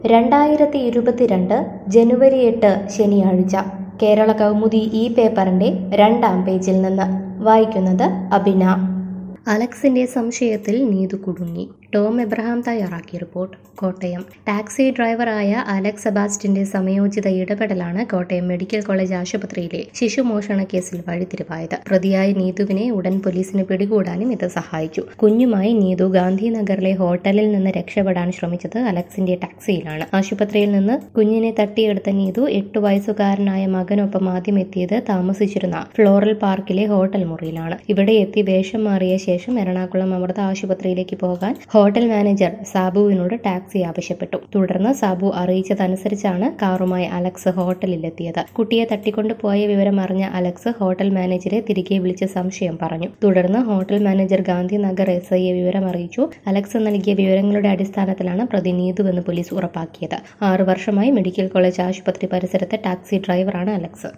രണ്ടായിരത്തി ഇരുപത്തിരണ്ട് ജനുവരി എട്ട് ശനിയാഴ്ച കേരള കൗമുദി ഈ പേപ്പറിന്റെ രണ്ടാം പേജിൽ നിന്ന് വായിക്കുന്നത് അബിന അലക്സിന്റെ സംശയത്തിൽ നീതു കുടുങ്ങി ടോം എബ്രഹാം തയ്യാറാക്കിയ റിപ്പോർട്ട് കോട്ടയം ടാക്സി ഡ്രൈവറായ അലക്സ് സെബാസ്റ്റിന്റെ സമയോചിത ഇടപെടലാണ് കോട്ടയം മെഡിക്കൽ കോളേജ് ആശുപത്രിയിലെ ശിശുമോഷണ കേസിൽ വഴിത്തിരിവായത് പ്രതിയായ നീതുവിനെ ഉടൻ പോലീസിന് പിടികൂടാനും ഇത് സഹായിച്ചു കുഞ്ഞുമായി നീതു ഗാന്ധിനഗറിലെ ഹോട്ടലിൽ നിന്ന് രക്ഷപ്പെടാൻ ശ്രമിച്ചത് അലക്സിന്റെ ടാക്സിയിലാണ് ആശുപത്രിയിൽ നിന്ന് കുഞ്ഞിനെ തട്ടിയെടുത്ത നീതു എട്ടു വയസ്സുകാരനായ മകനൊപ്പം ആദ്യം എത്തിയത് താമസിച്ചിരുന്ന ഫ്ലോറൽ പാർക്കിലെ ഹോട്ടൽ മുറിയിലാണ് ഇവിടെ എത്തി വേഷം മാറിയ ശേഷം എറണാകുളം അമൃത ആശുപത്രിയിലേക്ക് പോകാൻ ഹോട്ടൽ മാനേജർ സാബുവിനോട് ടാക്സി ആവശ്യപ്പെട്ടു തുടർന്ന് സാബു അറിയിച്ചതനുസരിച്ചാണ് കാറുമായി അലക്സ് ഹോട്ടലിലെത്തിയത് കുട്ടിയെ തട്ടിക്കൊണ്ടുപോയ വിവരം അറിഞ്ഞ അലക്സ് ഹോട്ടൽ മാനേജരെ തിരികെ വിളിച്ച് സംശയം പറഞ്ഞു തുടർന്ന് ഹോട്ടൽ മാനേജർ ഗാന്ധിനഗർ എസ് ഐയെ വിവരം അറിയിച്ചു അലക്സ് നൽകിയ വിവരങ്ങളുടെ അടിസ്ഥാനത്തിലാണ് പ്രതി നീതുവെന്ന് പോലീസ് ഉറപ്പാക്കിയത് ആറു വർഷമായി മെഡിക്കൽ കോളേജ് ആശുപത്രി പരിസരത്ത് ടാക്സി ഡ്രൈവറാണ് അലക്സ്